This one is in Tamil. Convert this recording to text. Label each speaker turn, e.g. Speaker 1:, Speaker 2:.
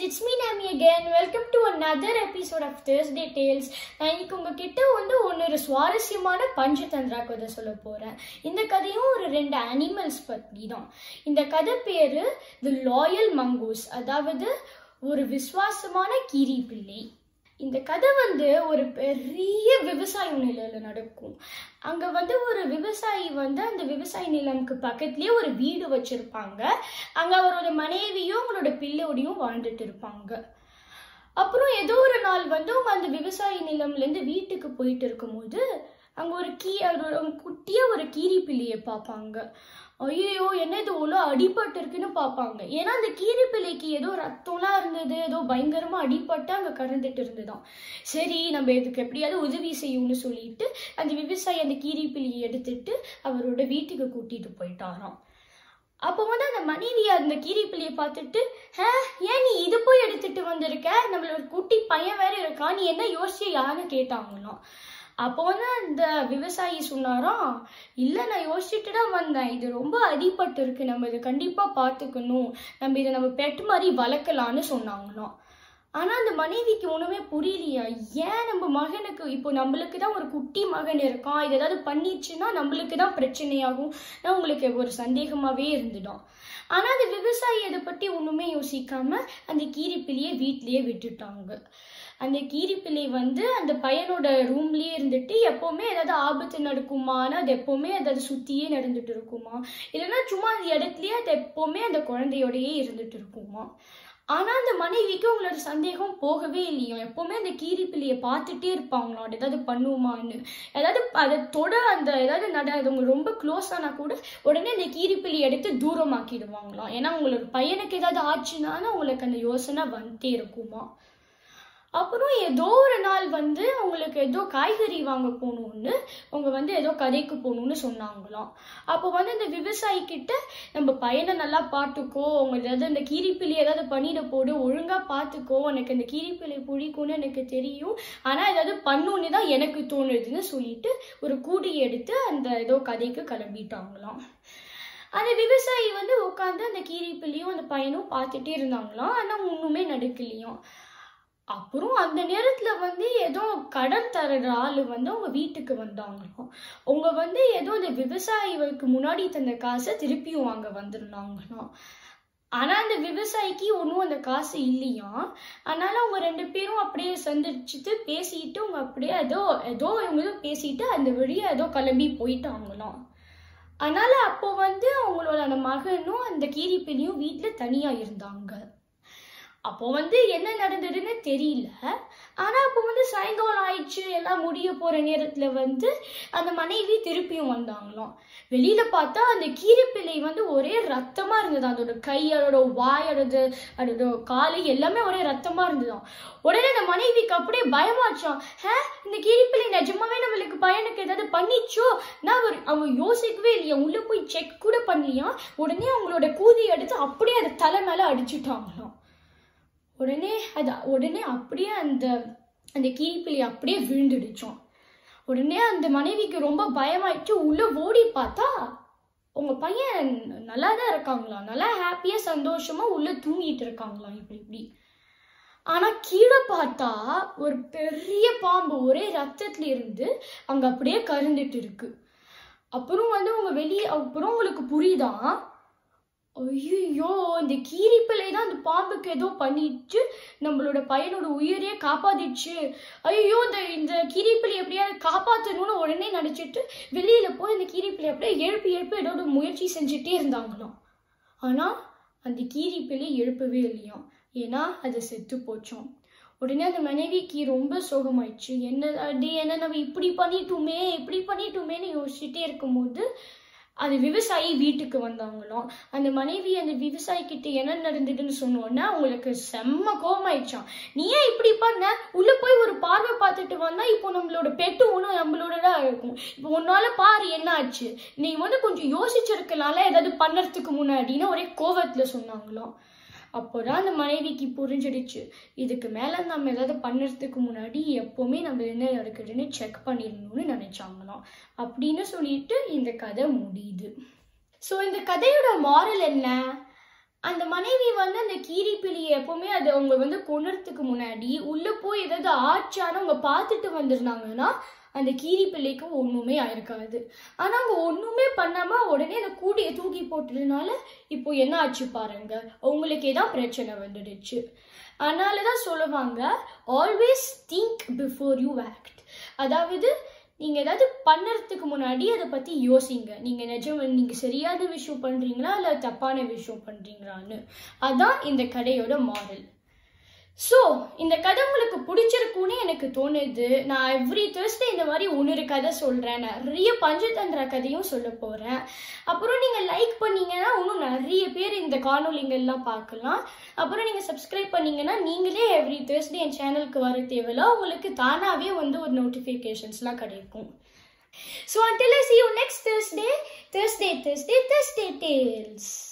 Speaker 1: it's me Nami again. Welcome to another episode of Thursday Tales. நான் இன்னைக்கு உங்ககிட்ட வந்து ஒன்னொரு சுவாரஸ்யமான பஞ்சதந்திரா கதை சொல்ல போறேன் இந்த கதையும் ஒரு ரெண்டு அனிமல்ஸ் பத்தி தான் இந்த கதை பேரு தி லாயல் மங்கூஸ் அதாவது ஒரு விசுவாசமான கீரி பிள்ளை இந்த கதை வந்து ஒரு பெரிய விவசாய நிலையில நடக்கும் அங்க வந்து ஒரு விவசாயி வந்து அந்த விவசாய நிலம்க்கு பக்கத்துலயே ஒரு வீடு வச்சிருப்பாங்க அங்க அவரோட மனைவியும் அவங்களோட பிள்ளையோடையும் வாழ்ந்துட்டு இருப்பாங்க அப்புறம் ஏதோ ஒரு நாள் வந்து அவங்க அந்த விவசாய நிலம்ல இருந்து வீட்டுக்கு போயிட்டு இருக்கும்போது அங்க ஒரு கீ ஒரு குட்டியா ஒரு கீரி பிள்ளையை பார்ப்பாங்க ஐயோ என்ன இது அவ்வளோ அடிபட்டு இருக்குன்னு பார்ப்பாங்க ஏன்னா அந்த கீரி பிள்ளைக்கு ஏதோ ரத்தம்லாம் இருந்தது ஏதோ பயங்கரமா அடிபட்டு அங்க கடந்துட்டு இருந்ததாம் சரி நம்ம இதுக்கு எப்படியாவது உதவி செய்யணும்னு சொல்லிட்டு அந்த விவசாயி அந்த கீரி பிள்ளையை எடுத்துட்டு அவரோட வீட்டுக்கு கூட்டிட்டு போயிட்டாராம் அப்போ வந்து அந்த மனைவி அந்த கீரி பிள்ளையை பார்த்துட்டு ஹே ஏன் நீ இது போய் எடுத்துட்டு வந்திருக்க நம்மளோட குட்டி பையன் வேற இருக்கா நீ என்ன யோசிச்சு யாருன்னு கேட்டாங்களாம் அப்போ வந்து அந்த விவசாயி சொன்னாராம் இல்லை நான் யோசிச்சுட்டு தான் வந்தேன் இது ரொம்ப அடிபட்டு இருக்கு நம்ம இதை கண்டிப்பாக பார்த்துக்கணும் நம்ம இதை நம்ம பெட் மாதிரி வளர்க்கலான்னு சொன்னாங்களாம் ஆனால் அந்த மனைவிக்கு ஒன்றுமே புரியலையா ஏன் நம்ம மகனுக்கு இப்போ நம்மளுக்கு தான் ஒரு குட்டி மகன் இருக்கான் இது ஏதாவது பண்ணிடுச்சுன்னா நம்மளுக்கு தான் பிரச்சனையாகும் நான் உங்களுக்கு ஒரு சந்தேகமாகவே இருந்துடும் ஆனால் அந்த விவசாயி அதை பற்றி ஒன்றுமே யோசிக்காம அந்த கீரிப்பிள்ளையை வீட்லேயே விட்டுட்டாங்க அந்த கீரிப்பிள்ளை வந்து அந்த பையனோட ரூம்லயே இருந்துட்டு எப்பவுமே ஏதாவது ஆபத்து நடக்குமானா அது எப்பவுமே அதாவது சுத்தியே நடந்துட்டு இருக்குமா இல்லைன்னா சும்மா அந்த இடத்துலயே அது எப்பவுமே அந்த குழந்தையோடயே இருந்துட்டு இருக்குமா ஆனா அந்த மனைவிக்கு உங்களோட சந்தேகம் போகவே இல்லையோ எப்பவுமே அந்த கீரிப்பிள்ளையை பார்த்துட்டே இருப்பாங்களோ அது ஏதாவது பண்ணுவோமான்னு ஏதாவது அதை தொட அந்த ஏதாவது நட அது அவங்க ரொம்ப க்ளோஸ் ஆனா கூட உடனே அந்த கீரிப்பிள்ளை எடுத்து தூரமாக்கிடுவாங்களாம் ஏன்னா உங்களோட பையனுக்கு ஏதாவது ஆச்சுனாலும் உங்களுக்கு அந்த யோசனை வந்துட்டே இருக்குமா அப்புறம் ஏதோ ஒரு நாள் வந்து அவங்களுக்கு ஏதோ காய்கறி வாங்க போகணும்னு அவங்க வந்து ஏதோ கதைக்கு போகணும்னு சொன்னாங்களாம் அப்போ வந்து இந்த விவசாயி கிட்ட நம்ம பையனை நல்லா பார்த்துக்கோ அவங்க ஏதாவது அந்த கீரிப்பிள்ளி ஏதாவது பண்ணிட போடு ஒழுங்கா பார்த்துக்கோ எனக்கு அந்த கீரிப்பிள்ளை பிடிக்கும்னு எனக்கு தெரியும் ஆனால் ஏதாவது பண்ணுன்னு தான் எனக்கு தோணுதுன்னு சொல்லிட்டு ஒரு கூடி எடுத்து அந்த ஏதோ கதைக்கு கிளம்பிட்டாங்களாம் அந்த விவசாயி வந்து உட்காந்து அந்த கீரிப்பிள்ளையும் அந்த பையனும் பார்த்துட்டே இருந்தாங்களாம் ஆனால் ஒன்றுமே நடக்கலையும் அப்புறம் அந்த நேரத்துல வந்து ஏதோ கடன் தர்ற ஆளு வந்து அவங்க வீட்டுக்கு வந்தாங்களாம் அவங்க வந்து ஏதோ இந்த விவசாயிகளுக்கு முன்னாடி தந்த காசை திருப்பியும் வாங்க வந்திருந்தாங்களாம் ஆனா அந்த விவசாயிக்கு ஒன்றும் அந்த காசு இல்லையா அதனால அவங்க ரெண்டு பேரும் அப்படியே சந்திச்சுட்டு பேசிட்டு அவங்க அப்படியே ஏதோ ஏதோ இவங்க ஏதோ பேசிட்டு அந்த வழியா ஏதோ கிளம்பி போயிட்டாங்களாம் அதனால அப்போ வந்து அவங்களோட அந்த மகனும் அந்த கீரிப்பிலியும் வீட்டுல தனியா இருந்தாங்க அப்போ வந்து என்ன நடந்ததுன்னு தெரியல ஆனா அப்போ வந்து சாயங்காலம் ஆயிடுச்சு எல்லாம் முடிய போற நேரத்துல வந்து அந்த மனைவி திருப்பியும் வந்தாங்களாம் வெளியில பார்த்தா அந்த கீரிப்பிள்ளை வந்து ஒரே ரத்தமா இருந்தது அதோட கை அதோட வாய் அதோட அதோட காலு எல்லாமே ஒரே ரத்தமா இருந்ததாம் உடனே அந்த மனைவிக்கு அப்படியே பயமாச்சான் ஹே இந்த கீரிப்பிள்ளை நிஜமாவே நம்மளுக்கு பையனுக்கு ஏதாவது பண்ணிச்சோ நான் அவர் அவங்க யோசிக்கவே இல்லையா உள்ள போய் செக் கூட பண்ணலையா உடனே அவங்களோட கூதி எடுத்து அப்படியே அதை தலை மேல அடிச்சுட்டாங்களாம் உடனே அது உடனே அப்படியே அந்த அந்த கீரிப்பிள்ளை அப்படியே விழுந்துடுச்சோம் உடனே அந்த மனைவிக்கு ரொம்ப பயமாயிட்டு உள்ள ஓடி பார்த்தா உங்க பையன் நல்லா தான் இருக்காங்களாம் நல்லா ஹாப்பியா சந்தோஷமா உள்ள தூங்கிட்டு இருக்காங்களாம் இப்படி இப்படி ஆனா கீழே பார்த்தா ஒரு பெரிய பாம்பு ஒரே ரத்தத்துல இருந்து அங்க அப்படியே கருந்துட்டு இருக்கு அப்புறம் வந்து உங்க வெளியே அப்புறம் உங்களுக்கு புரியுதான் ஐயோ இந்த கீரிப்பிள்ளை தான் அந்த பாம்புக்கு ஏதோ பண்ணிட்டு நம்மளோட பையனோட உயிரையே காப்பாத்திடுச்சு ஐயோ இந்த இந்த கீரிப்பிள்ளை எப்படியாவது காப்பாற்றணும்னு உடனே நினைச்சிட்டு வெளியில போய் அந்த கீரிப்பிள்ளை அப்படியே எழுப்பி எழுப்பி ஏதோ ஒரு முயற்சி செஞ்சுட்டே இருந்தாங்களாம் ஆனா அந்த கீரிப்பிள்ளை எழுப்பவே இல்லையாம் ஏன்னா அது செத்து போச்சோம் உடனே அந்த மனைவிக்கு ரொம்ப சோகமாயிடுச்சு என்ன அடி என்ன நம்ம இப்படி பண்ணிட்டோமே இப்படி பண்ணிட்டோமேன்னு யோசிச்சுட்டே இருக்கும்போது அந்த விவசாயி வீட்டுக்கு வந்தாங்களாம் அந்த மனைவி அந்த விவசாயி கிட்ட என்ன நடந்ததுன்னு சொன்னோன்னா அவங்களுக்கு செம்ம கோவமாயிடுச்சான் நீ ஏன் இப்படி பண்ண உள்ள போய் ஒரு பார்வை பார்த்துட்டு வந்தா இப்போ நம்மளோட பெட்டு ஒன்றும் நம்மளோட தான் இருக்கும் இப்போ உன்னால பாரு என்ன ஆச்சு நீ வந்து கொஞ்சம் யோசிச்சிருக்கலாம்ல ஏதாவது பண்ணறதுக்கு முன்னாடின்னு ஒரே கோவத்துல சொன்னாங்களாம் அப்போதான் அந்த மனைவிக்கு புரிஞ்சிடுச்சு இதுக்கு மேல நம்ம ஏதாவது பண்ணுறதுக்கு முன்னாடி எப்பவுமே நம்ம என்ன நடக்குதுன்னு செக் பண்ணிடணும்னு நினைச்சாங்களாம் அப்படின்னு சொல்லிட்டு இந்த கதை முடியுது ஸோ இந்த கதையோட மாரல் என்ன அந்த மனைவி வந்து அந்த கீரி பிள்ளையை எப்பவுமே அது அவங்க வந்து கொண்டுறதுக்கு முன்னாடி உள்ள போய் ஏதாவது ஆச்சான்னு அவங்க பார்த்துட்டு வந்திருந்தாங்கன்னா அந்த கீரி பிள்ளைக்கு ஒண்ணுமே ஆயிருக்காது ஆனா அவங்க ஒண்ணுமே பண்ணாம உடனே அந்த கூடையை தூக்கி போட்டதுனால இப்போ என்ன ஆச்சு பாருங்க அவங்களுக்கே தான் பிரச்சனை வந்துடுச்சு அதனால தான் சொல்லுவாங்க always think before you act அதாவது நீங்கள் ஏதாவது பண்ணுறதுக்கு முன்னாடி அதை பற்றி யோசிங்க நீங்கள் நிஜம் நீங்கள் சரியான விஷயம் பண்ணுறீங்களா இல்லை தப்பான விஷயம் பண்ணுறீங்களான்னு அதான் இந்த கதையோட மாரல் ஸோ இந்த கதை உங்களுக்கு பிடிச்சிருக்குன்னு எனக்கு தோணுது நான் எவ்ரி தேர்ஸ்டே இந்த மாதிரி ஒன்னொரு கதை சொல்கிறேன் நிறைய பஞ்சதந்திர கதையும் சொல்ல போகிறேன் அப்புறம் நீங்கள் லைக் பண்ணீங்கன்னா இன்னும் நிறைய பேர் இந்த காணொலிங்கள்லாம் பார்க்கலாம் அப்புறம் நீங்கள் சப்ஸ்கிரைப் பண்ணீங்கன்னா நீங்களே எவ்ரி தேர்ஸ்டே என் சேனலுக்கு வர தேவையில்ல உங்களுக்கு தானாகவே வந்து ஒரு நோட்டிஃபிகேஷன்ஸ்லாம் கிடைக்கும் so until I see you next Thursday, Thursday, Thursday, Thursday Tales.